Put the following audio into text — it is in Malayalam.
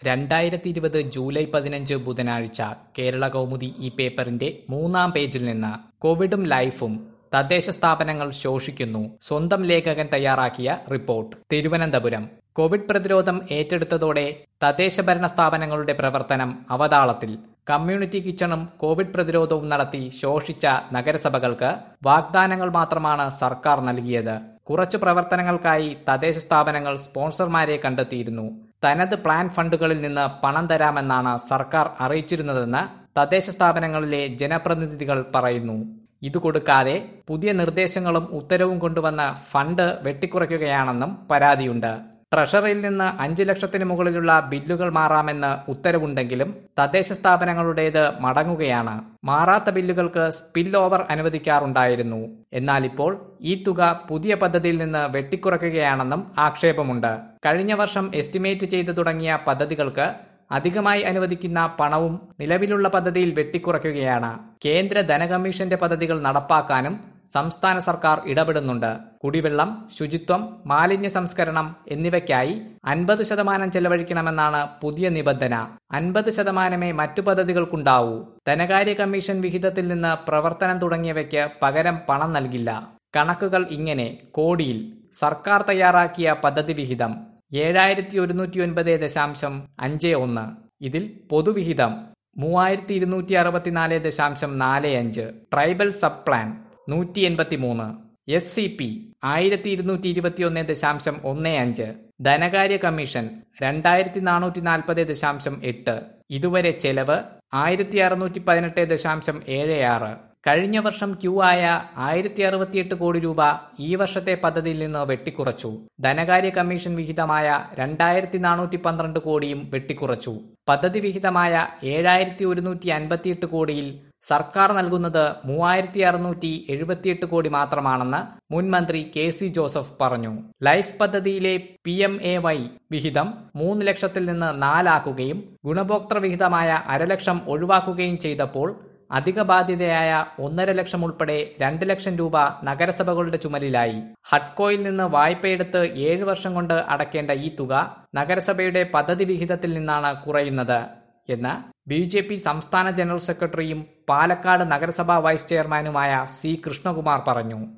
രണ്ടായിരത്തി ഇരുപത് ജൂലൈ പതിനഞ്ച് ബുധനാഴ്ച കേരള കൗമുദി ഈ പേപ്പറിന്റെ മൂന്നാം പേജിൽ നിന്ന് കോവിഡും ലൈഫും തദ്ദേശ സ്ഥാപനങ്ങൾ ശോഷിക്കുന്നു സ്വന്തം ലേഖകൻ തയ്യാറാക്കിയ റിപ്പോർട്ട് തിരുവനന്തപുരം കോവിഡ് പ്രതിരോധം ഏറ്റെടുത്തതോടെ തദ്ദേശ ഭരണ സ്ഥാപനങ്ങളുടെ പ്രവർത്തനം അവതാളത്തിൽ കമ്മ്യൂണിറ്റി കിച്ചണും കോവിഡ് പ്രതിരോധവും നടത്തി ശോഷിച്ച നഗരസഭകൾക്ക് വാഗ്ദാനങ്ങൾ മാത്രമാണ് സർക്കാർ നൽകിയത് കുറച്ചു പ്രവർത്തനങ്ങൾക്കായി തദ്ദേശ സ്ഥാപനങ്ങൾ സ്പോൺസർമാരെ കണ്ടെത്തിയിരുന്നു തനത് പ്ലാൻ ഫണ്ടുകളിൽ നിന്ന് പണം തരാമെന്നാണ് സർക്കാർ അറിയിച്ചിരുന്നതെന്ന് തദ്ദേശ സ്ഥാപനങ്ങളിലെ ജനപ്രതിനിധികൾ പറയുന്നു ഇത് കൊടുക്കാതെ പുതിയ നിർദ്ദേശങ്ങളും ഉത്തരവും കൊണ്ടുവന്ന് ഫണ്ട് വെട്ടിക്കുറയ്ക്കുകയാണെന്നും പരാതിയുണ്ട് ട്രഷറിയിൽ നിന്ന് അഞ്ച് ലക്ഷത്തിന് മുകളിലുള്ള ബില്ലുകൾ മാറാമെന്ന് ഉത്തരവുണ്ടെങ്കിലും തദ്ദേശ സ്ഥാപനങ്ങളുടേത് മടങ്ങുകയാണ് മാറാത്ത ബില്ലുകൾക്ക് സ്പിൽ ഓവർ അനുവദിക്കാറുണ്ടായിരുന്നു എന്നാൽ ഇപ്പോൾ ഈ തുക പുതിയ പദ്ധതിയിൽ നിന്ന് വെട്ടിക്കുറയ്ക്കുകയാണെന്നും ആക്ഷേപമുണ്ട് കഴിഞ്ഞ വർഷം എസ്റ്റിമേറ്റ് ചെയ്തു തുടങ്ങിയ പദ്ധതികൾക്ക് അധികമായി അനുവദിക്കുന്ന പണവും നിലവിലുള്ള പദ്ധതിയിൽ വെട്ടിക്കുറയ്ക്കുകയാണ് കേന്ദ്ര ധനകമ്മീഷന്റെ പദ്ധതികൾ നടപ്പാക്കാനും സംസ്ഥാന സർക്കാർ ഇടപെടുന്നുണ്ട് കുടിവെള്ളം ശുചിത്വം മാലിന്യ സംസ്കരണം എന്നിവയ്ക്കായി അൻപത് ശതമാനം ചെലവഴിക്കണമെന്നാണ് പുതിയ നിബന്ധന അൻപത് ശതമാനമേ മറ്റു പദ്ധതികൾക്കുണ്ടാവൂ ധനകാര്യ കമ്മീഷൻ വിഹിതത്തിൽ നിന്ന് പ്രവർത്തനം തുടങ്ങിയവയ്ക്ക് പകരം പണം നൽകില്ല കണക്കുകൾ ഇങ്ങനെ കോടിയിൽ സർക്കാർ തയ്യാറാക്കിയ പദ്ധതി വിഹിതം ഏഴായിരത്തി ഒരുന്നൂറ്റി ഒൻപത് ദശാംശം അഞ്ച് ഒന്ന് ഇതിൽ പൊതുവിഹിതം മൂവായിരത്തി ഇരുന്നൂറ്റി അറുപത്തിനാല് ദശാംശം നാല് അഞ്ച് ട്രൈബൽ സബ് പ്ലാൻ നൂറ്റി എൺപത്തി മൂന്ന് എസ് സി പി ആയിരത്തി ഇരുന്നൂറ്റി ഇരുപത്തി ഒന്ന് ദശാംശം ഒന്ന് അഞ്ച് ധനകാര്യ കമ്മീഷൻ രണ്ടായിരത്തി നാനൂറ്റി നാൽപ്പത് ദശാംശം എട്ട് ഇതുവരെ ചെലവ് ആയിരത്തി അറുന്നൂറ്റി പതിനെട്ട് ദശാംശം ഏഴ് ആറ് കഴിഞ്ഞ വർഷം ക്യൂ ആയ ആയിരത്തി അറുപത്തിയെട്ട് കോടി രൂപ ഈ വർഷത്തെ പദ്ധതിയിൽ നിന്ന് വെട്ടിക്കുറച്ചു ധനകാര്യ കമ്മീഷൻ വിഹിതമായ രണ്ടായിരത്തി നാനൂറ്റി പന്ത്രണ്ട് കോടിയും വെട്ടിക്കുറച്ചു പദ്ധതി വിഹിതമായ ഏഴായിരത്തി ഒരുന്നൂറ്റി അൻപത്തിയെട്ട് കോടിയിൽ സർക്കാർ നൽകുന്നത് മൂവായിരത്തി അറുന്നൂറ്റി എഴുപത്തിയെട്ട് കോടി മാത്രമാണെന്ന് മുൻ മന്ത്രി കെ സി ജോസഫ് പറഞ്ഞു ലൈഫ് പദ്ധതിയിലെ പി എം എ വൈ വിഹിതം മൂന്ന് ലക്ഷത്തിൽ നിന്ന് നാലാക്കുകയും ഗുണഭോക്തൃ വിഹിതമായ അരലക്ഷം ഒഴിവാക്കുകയും ചെയ്തപ്പോൾ അധിക ബാധ്യതയായ ഒന്നര ലക്ഷം ഉൾപ്പെടെ രണ്ട് ലക്ഷം രൂപ നഗരസഭകളുടെ ചുമലിലായി ഹഡ്കോയിൽ നിന്ന് വായ്പയെടുത്ത് ഏഴ് വർഷം കൊണ്ട് അടയ്ക്കേണ്ട ഈ തുക നഗരസഭയുടെ പദ്ധതി വിഹിതത്തിൽ നിന്നാണ് കുറയുന്നത് എന്ന് ബി ജെ പി സംസ്ഥാന ജനറൽ സെക്രട്ടറിയും പാലക്കാട് നഗരസഭാ വൈസ് ചെയർമാനുമായ സി കൃഷ്ണകുമാർ പറഞ്ഞു